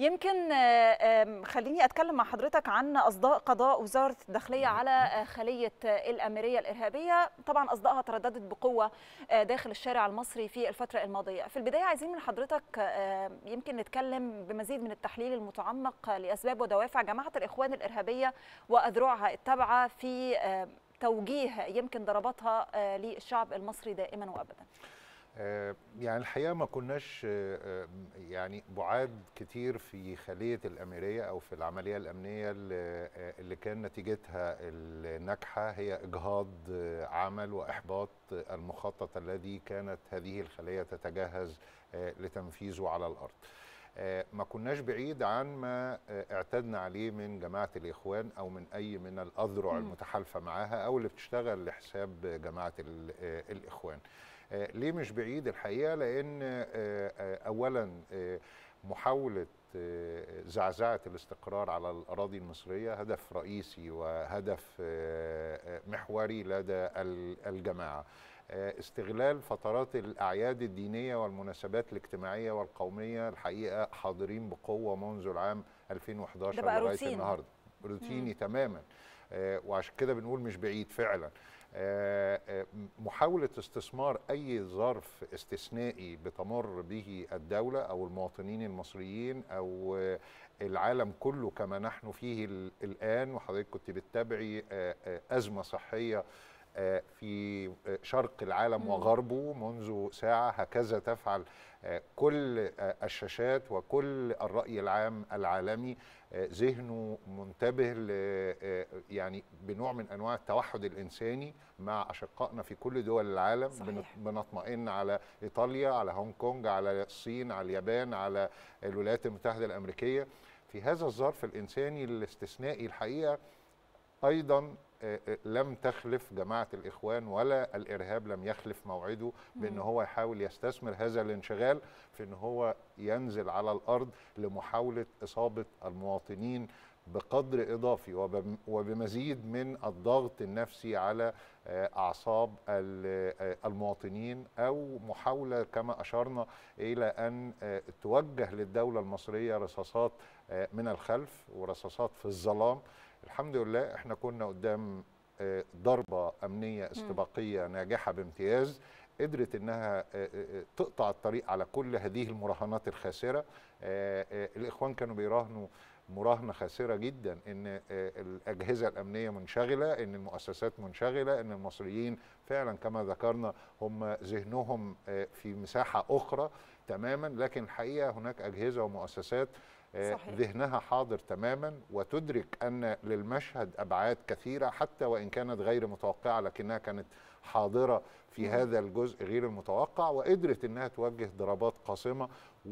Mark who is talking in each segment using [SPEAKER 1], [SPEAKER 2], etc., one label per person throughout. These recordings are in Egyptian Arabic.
[SPEAKER 1] يمكن آه، آم، خليني اتكلم مع حضرتك عن اصداء قضاء وزاره الداخليه على آه، خليه آه، الاميريه الارهابيه طبعا اصدائها ترددت بقوه آه، داخل الشارع المصري في الفتره الماضيه في البدايه عايزين من حضرتك آه، يمكن نتكلم بمزيد من التحليل المتعمق لاسباب ودوافع جماعه الاخوان الارهابيه واذرعها التابعه في آه، توجيه يمكن ضرباتها آه، للشعب المصري دائما وابدا
[SPEAKER 2] آه، يعني الحقيقه ما كناش آه، آه، يعني بعاد كتير في خليه الاميريه او في العمليه الامنيه اللي آه، اللي كان نتيجتها الناجحه هي اجهاض آه، عمل واحباط آه، المخطط الذي كانت هذه الخليه تتجهز آه، لتنفيذه على الارض. آه، ما كناش بعيد عن ما آه، اعتدنا عليه من جماعه الاخوان او من اي من الاذرع
[SPEAKER 1] مم.
[SPEAKER 2] المتحالفه معاها او اللي بتشتغل لحساب جماعه ال- آه، الاخوان. آه، ليه مش بعيد الحقيقه لان آه، آه، اولا آه، محاوله آه، زعزعه الاستقرار على الاراضي المصريه هدف رئيسي وهدف آه، آه، محوري لدى ال- الجماعه آه، استغلال فترات الاعياد الدينيه والمناسبات الاجتماعيه والقوميه الحقيقه حاضرين بقوه منذ العام 2011
[SPEAKER 1] ده بقى
[SPEAKER 2] لغايه
[SPEAKER 1] روتين.
[SPEAKER 2] النهارده روتيني تماما آه، وعشان كده بنقول مش بعيد فعلا آه، آه، محاولة استثمار أي ظرف استثنائي بتمر به الدولة أو المواطنين المصريين أو آه، العالم كله كما نحن فيه ال- الآن وحضرتك كنت بتتابعي آه، آه، أزمة صحية آه، في آه، شرق العالم
[SPEAKER 1] مم.
[SPEAKER 2] وغربه منذ ساعة هكذا تفعل آه، كل آه، الشاشات وكل الرأي العام العالمي آه، ذهنه منتبه ل آه، يعني بنوع من انواع التوحد الانساني مع اشقائنا في كل دول العالم
[SPEAKER 1] صحيح.
[SPEAKER 2] بن- بنطمئن على ايطاليا على هونج كونج على الصين على اليابان على الولايات المتحده الامريكيه في هذا الظرف الانساني الاستثنائي الحقيقه ايضا آه، آه، لم تخلف جماعه الاخوان ولا الارهاب لم يخلف موعده بان
[SPEAKER 1] مم.
[SPEAKER 2] هو يحاول يستثمر هذا الانشغال في ان هو ينزل على الارض لمحاوله اصابه المواطنين بقدر اضافي وبم- وبمزيد من الضغط النفسي على آه، اعصاب ال- آه، المواطنين او محاوله كما اشرنا الى ان آه، توجه للدوله المصريه رصاصات آه، من الخلف ورصاصات في الظلام الحمد لله احنا كنا قدام آه، ضربه امنيه استباقيه ناجحه بامتياز قدرت انها آه، آه، تقطع الطريق على كل هذه المراهنات الخاسره آه، آه، الاخوان كانوا بيراهنوا مراهنه خاسره جدا ان آه، الاجهزه الامنيه منشغله ان المؤسسات منشغله ان المصريين فعلا كما ذكرنا هم ذهنهم آه، في مساحه اخرى تماما لكن الحقيقه هناك اجهزه ومؤسسات آه،
[SPEAKER 1] صحيح.
[SPEAKER 2] ذهنها حاضر تماما وتدرك ان للمشهد ابعاد كثيره حتى وان كانت غير متوقعه لكنها كانت حاضره في
[SPEAKER 1] مم.
[SPEAKER 2] هذا الجزء غير المتوقع وقدرت انها توجه ضربات قاصمه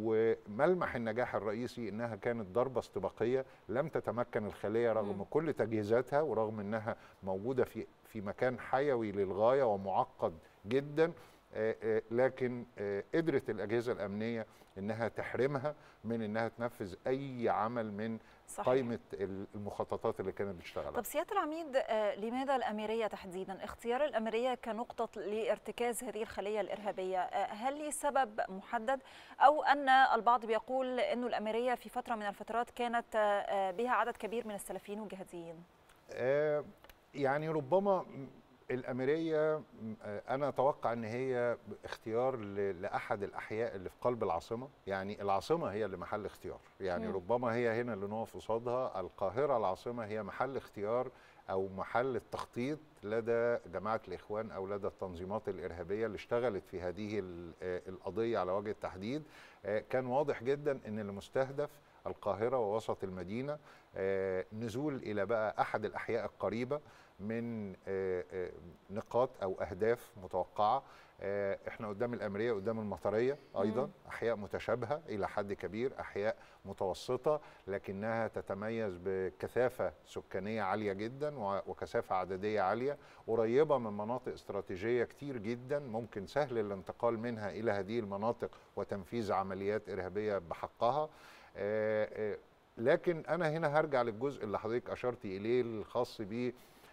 [SPEAKER 2] وملمح النجاح الرئيسي انها كانت ضربه استباقيه لم تتمكن الخليه رغم
[SPEAKER 1] مم.
[SPEAKER 2] كل تجهيزاتها ورغم انها موجوده في في مكان حيوي للغايه ومعقد جدا آه، آه، لكن آه، قدرت الاجهزه الامنيه انها تحرمها من انها تنفذ اي عمل من
[SPEAKER 1] صحيح
[SPEAKER 2] قائمه المخططات اللي كانت بتشتغل
[SPEAKER 1] طب سياده العميد آه، لماذا الاميريه تحديدا اختيار الاميريه كنقطه لارتكاز هذه الخليه الارهابيه آه، هل لي سبب محدد او ان البعض بيقول انه الاميريه في فتره من الفترات كانت آه، آه، بها عدد كبير من السلفيين والجهاديين
[SPEAKER 2] آه، يعني ربما الأميرية م- آه، أنا أتوقع أن هي اختيار ل- لأحد الأحياء اللي في قلب العاصمة يعني العاصمة هي اللي محل اختيار يعني
[SPEAKER 1] مم.
[SPEAKER 2] ربما هي هنا اللي نقف قصادها القاهرة العاصمة هي محل اختيار أو محل التخطيط لدى جماعة الإخوان أو لدى التنظيمات الإرهابية اللي اشتغلت في هذه ال- آه، القضية على وجه التحديد آه، كان واضح جدا أن المستهدف القاهرة ووسط المدينة آه، نزول إلى بقى أحد الأحياء القريبة من آه، آه، نقاط او اهداف متوقعه آه، احنا قدام الامريه قدام المطريه ايضا
[SPEAKER 1] مم.
[SPEAKER 2] احياء متشابهه الى حد كبير احياء متوسطه لكنها تتميز بكثافه سكانيه عاليه جدا و- وكثافه عدديه عاليه قريبه من مناطق استراتيجيه كتير جدا ممكن سهل الانتقال منها الى هذه المناطق وتنفيذ عمليات ارهابيه بحقها آه، آه، لكن انا هنا هرجع للجزء اللي حضرتك اشرتي اليه الخاص ب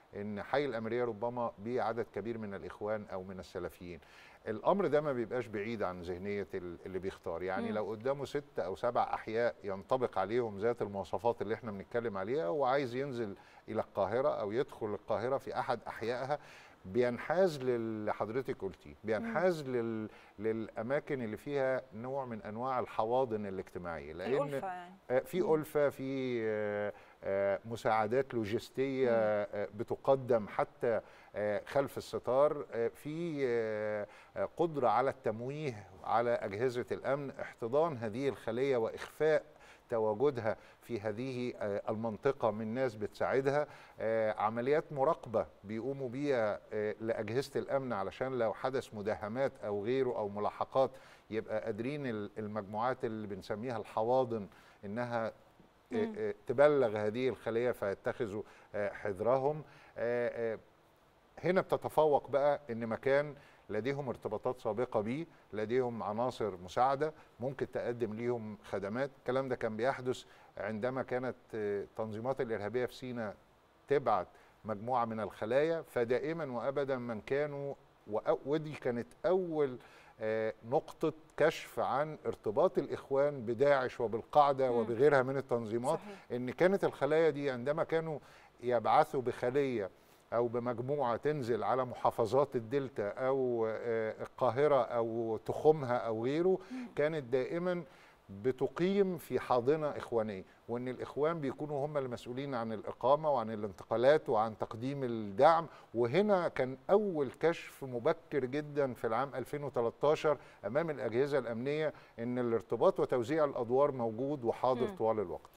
[SPEAKER 2] ان حي الاميريه ربما به عدد كبير من الاخوان او من السلفيين الامر ده ما بيبقاش بعيد عن ذهنيه ال- اللي بيختار يعني
[SPEAKER 1] مم.
[SPEAKER 2] لو قدامه ست او سبع احياء ينطبق عليهم ذات المواصفات اللي احنا بنتكلم عليها وعايز ينزل الى القاهره او يدخل القاهره في احد احيائها بينحاز للي حضرتك قلتيه بينحاز لل... للاماكن اللي فيها نوع من انواع الحواضن الاجتماعيه لان
[SPEAKER 1] الألفة يعني
[SPEAKER 2] آه، في
[SPEAKER 1] مم.
[SPEAKER 2] ألفة في آه، آه، مساعدات لوجستية آه، بتقدم حتى آه، خلف الستار آه، في آه، آه، قدرة على التمويه على أجهزة الأمن احتضان هذه الخلية وإخفاء تواجدها في هذه آه، المنطقة من ناس بتساعدها آه، عمليات مراقبة بيقوموا بيها آه، لأجهزة الأمن علشان لو حدث مداهمات أو غيره أو ملاحقات يبقى قادرين ال- المجموعات اللي بنسميها الحواضن إنها آه،
[SPEAKER 1] مم.
[SPEAKER 2] آه، تبلغ هذه الخلية فيتخذوا آه، حذرهم آه، آه، هنا بتتفوق بقى ان مكان لديهم ارتباطات سابقه بيه لديهم عناصر مساعده ممكن تقدم ليهم خدمات الكلام ده كان بيحدث عندما كانت آه، التنظيمات الارهابيه في سيناء تبعت مجموعه من الخلايا فدائما وابدا من كانوا وأ- ودي كانت اول آه، نقطه كشف عن ارتباط الاخوان بداعش وبالقاعده
[SPEAKER 1] مم.
[SPEAKER 2] وبغيرها من التنظيمات
[SPEAKER 1] صحيح
[SPEAKER 2] ان كانت الخلايا دي عندما كانوا يبعثوا بخليه او بمجموعه تنزل على محافظات الدلتا او آه، القاهره او تخمها او غيره كانت دائما بتقيم في حاضنه اخوانيه وان الاخوان بيكونوا هم المسؤولين عن الاقامه وعن الانتقالات وعن تقديم الدعم وهنا كان اول كشف مبكر جدا في العام 2013 امام الاجهزه الامنيه ان الارتباط وتوزيع الادوار موجود وحاضر
[SPEAKER 1] مم.
[SPEAKER 2] طوال الوقت